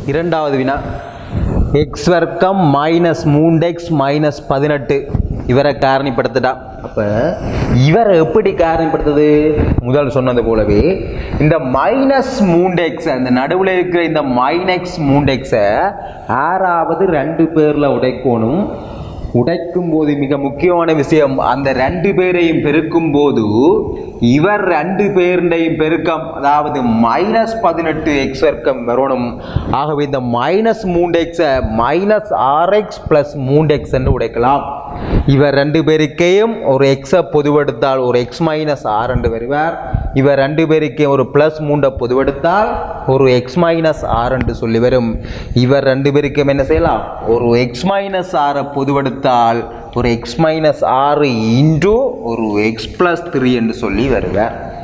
இரண்டாவது வினா எக்ஸ் வர்க்கம் மைனஸ் மூன்று எக்ஸ் மைனஸ் பதினெட்டு இவரை காரணிப்படுத்துடா அப்போ இவரை எப்படி காரணிப்படுத்துது முதல் சொன்னது போலவே இந்த மைனஸ் மூன்று எக்ஸ் அந்த நடுவில் இருக்கிற இந்த மைனஸ் மூன்று எக்ஸை ஆறாவது ரெண்டு பேரில் உடைக்கணும் உடைக்கும் போது மிக முக்கியமான விஷயம் அந்த ரெண்டு பேரையும் பெருக்கும் போது இவர் ரெண்டு பேருடையும் பெருக்கம் அதாவது மைனஸ் பதினெட்டு எக்ஸ் வர்க்கம் வரணும் ஆகவே இந்த மைனஸ் மூன்று எக்ஸை மைனஸ் ஆர் எக்ஸ் பிளஸ் மூன்று எக்ஸ் என்று உடைக்கலாம் இவர் ரெண்டு பேருக்கையும் ஒரு எக்ஸை பொதுவெடுத்தால் ஒரு எக்ஸ் மைனஸ் ஆர் என்று வருவார் இவர் ரெண்டு பேருக்கையும் ஒரு பிளஸ் மூண்டை பொதுவெடுத்தால் ஒரு எக்ஸ் மைனஸ் ஆர் என்று சொல்லி வரும் இவர் ரெண்டு பேருக்கும் என்ன செய்யலாம் ஒரு எக்ஸ் மைனஸ் ஆரை பொதுவெடுத்தால் ஒரு எக்ஸ் மைனஸ் ஆறு இன்டூ ஒரு எக்ஸ் ப்ளஸ் த்ரீ என்று சொல்லி வருவார்